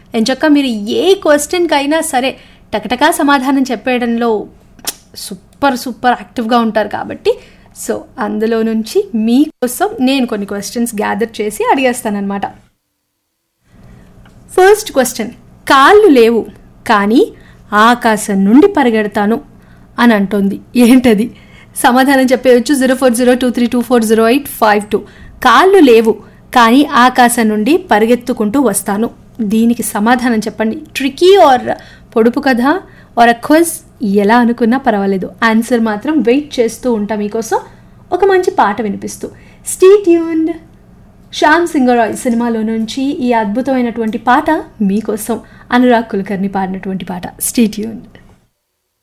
ఎంచక్క మీరు ఏ క్వశ్చన్కి అయినా సరే టకటకా సమాధానం చెప్పేయడంలో సూపర్ సూపర్ యాక్టివ్గా ఉంటారు కాబట్టి సో అందులో నుంచి మీకోసం నేను కొన్ని క్వశ్చన్స్ గ్యాదర్ చేసి అడిగేస్తానమాట ఫస్ట్ క్వశ్చన్ కాళ్ళు లేవు కానీ ఆకాశం నుండి పరిగెడతాను అని అంటోంది ఏంటది సమాధానం చెప్పేయచ్చు zero four zero two three two four zero eight five two కాళ్ళు లేవు కానీ ఆకాశం నుండి పరిగెత్తుకుంటూ వస్తాను దీనికి సమాధానం చెప్పండి ట్రికీ ఆర్ పొడుపు కథ ఆర్ క్వజ్ ఎలా అనుకున్నా పర్వాలేదు ఆన్సర్ మాత్రం వెయిట్ చేస్తూ ఉంటా మీకోసం ఒక మంచి పాట వినిపిస్తూ స్టీ ట్యూన్డ్ శ్యామ్ సింగరాయ్ సినిమాలో నుంచి ఈ అద్భుతమైనటువంటి పాట మీకోసం అనురాగ్ కుల్కర్ని పాడినటువంటి పాట స్టీ ట్యూన్డ్